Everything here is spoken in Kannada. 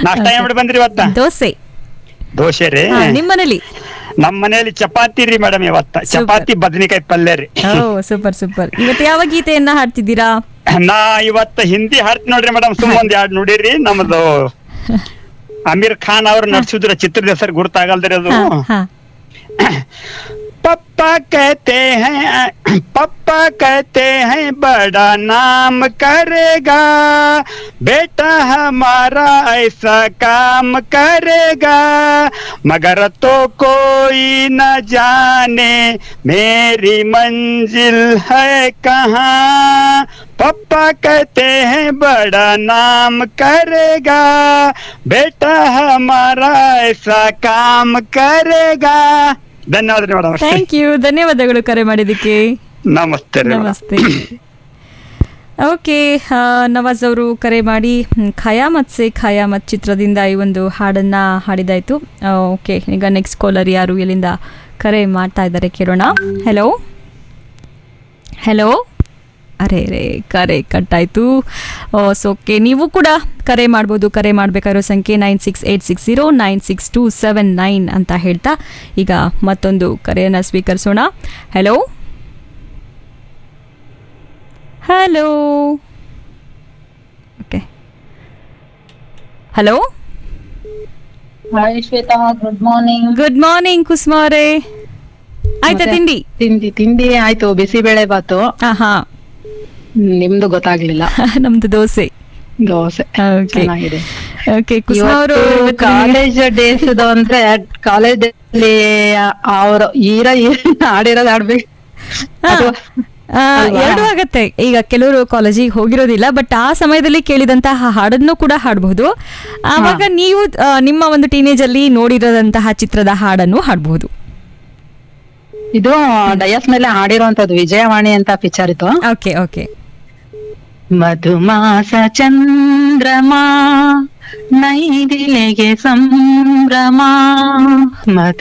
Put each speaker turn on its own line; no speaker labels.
ನಾಷ್ಟ ಏನ್ ಮಾಡಿ ಬಂದ್ರಿ ಇವತ್ತ
ದೋಸೆ
ದೋಸೆ ರೀ
ಹಾ, ನಿಮ್ ಮನೇಲಿ
ನಮ್ ಮನೆಯಲ್ಲಿ ಚಪಾತಿ ರೀ ಮೇಡಮ್ ಇವತ್ತ ಚಪಾತಿ ಬದ್ನಿಕಾಯಿ ಪಲ್ಯ ರೀ
ಓ ಸೂಪರ್ ಸೂಪರ್ ಇವತ್ತು ಯಾವ ಗೀತೆಯನ್ನ ಹಾಡ್ತಿದ್ದೀರಾ
ನಾ ಇವತ್ತ ಹಿಂದಿ ಹಾಡ್ತಿ ನೋಡ್ರಿ ಮೇಡಮ್ ಸುಮ್ ಒಂದ್ ಎರಡ್ ನೋಡಿರಿ ನಮ್ದು ಅಮೀರ್ ಖಾನ್ ಅವ್ರು ನಡ್ಸಿದ್ರ ಚಿತ್ರದ ಹೆಸರು ಗುರ್ತಾಗಲ್ದ್ರಿ ಅದು
ಹಾ, ಹಾ.
पप्पा कहते हैं पप्पा कहते हैं बड़ा नाम करेगा बेटा हमारा ऐसा काम करेगा मगर तो कोई न जाने मेरी मंजिल है कहाँ पप्पा कहते हैं बड़ा नाम करेगा बेटा हमारा ऐसा काम करेगा ಧನ್ಯವಾದ ರೀ ಮೇಡಮ್
ಥ್ಯಾಂಕ್ ಯು ಧನ್ಯವಾದಗಳು ಕರೆ ಮಾಡಿದ್ದಕ್ಕೆ
ನಮಸ್ತೆ ರೀ ಮೇಡಮ್.
ನಮಸ್ತೆ ಓಕೆ ನವಾಜ್ ಅವರು ಕರೆ ಮಾಡಿ ಹ್ಮ್, ಖಯಾಮತ್ ಸೆ ಖಯಾಮತ್ ಚಿತ್ರದಿಂದ ಈ ಒಂದು ಹಾಡನ್ನ ಹಾಡಿದಾಯ್ತು ಓಕೆ ಈಗ ನೆಕ್ಸ್ಟ್ ಕಾಲರ್ ಯಾರು ಎಲ್ಲಿಂದ ಕರೆ ಮಾಡ್ತಾ ಇದ್ದಾರೆ ಕೇಳೋಣ ಹೆಲೋ ಹೆಲೋ ಅರೆ ರೇ ಕರೆ ಕಟ್ಟಾಯ್ತು ಸೊ ಓಕೆ ನೀವು ಕೂಡ ಕರೆ ಮಾಡ್ಬೋದು ಕರೆ ಮಾಡಬೇಕಾಗಿರೋ ಸಂಖ್ಯೆ nine six eight six zero nine six two seven nine ಅಂತ ಹೇಳ್ತಾ ಈಗ ಮತ್ತೊಂದು ಕರೆಯನ್ನು ಸ್ವೀಕರಿಸೋಣ hello hello okay hello
hi Shweta good morning
good morning Kusuma ಅವರೇ ಆಯ್ತಾ
ಮತ್ತೆ?
ತಿಂಡಿ
ತಿಂಡಿ ತಿಂಡಿ ಆಯ್ತು ಬಿಸಿಬೇಳೆ ಬಾತು
ಹಾ ಹಾ
ನಿಮ್ದು ಗೊತ್ತಾಗ್ಲಿಲ್ಲ
ನಮ್ದು ದೋಸೆ
ದೋಸೆ
Okay.
ಚೆನ್ನಾಗಿದೆ
ಓಕೆ ಕುಸುಮ ಅವರು
ಕಾಲೇಜ್ ಡೇಸ್ ಅಂದ್ರೆ ಕಾಲೇಜ್ ಅಲ್ಲಿ ಅವ್ರ ಈರ ಆಡಿರೋದು ಆಡ್ಬೇಕು ಅಥವಾ- ಅಲ್ವಾ?
ಎರಡು ಆಗತ್ತೆ ಈಗ ಕೆಲವರು ಕಾಲೇಜಿಗೆ ಹೋಗಿರೋದಿಲ್ಲ ಬಟ್ ಆ ಸಮಯದಲ್ಲಿ ಕೇಳಿದಂತಹ ಹಾಡನ್ನು ಕೂಡ ಹಾಡಬಹುದು ಆವಾಗ ನೀವು ಆ, ನಿಮ್ಮ ಒಂದು ಟೀನೇಜ್ ಅಲ್ಲಿ ನೋಡಿರೋದಂತಹ ಚಿತ್ರದ ಹಾಡನ್ನು ಹಾಡಬಹುದು
ಇದು ಡಯಸ್ ಮೇಲೆ ಆಡಿರುವಂತದ್ದು ವಿಜಯವಾಣಿ ಅಂತ ಪಿಕ್ಚರ್ ಇತ್ತು
ಓಕೆ ಓಕೆ
ಮಧುಮಾಸ ಚಂದ್ರಮಾ ನೈದಿಲೆಗೆ ಸಂಭ್ರಮ ಮಧು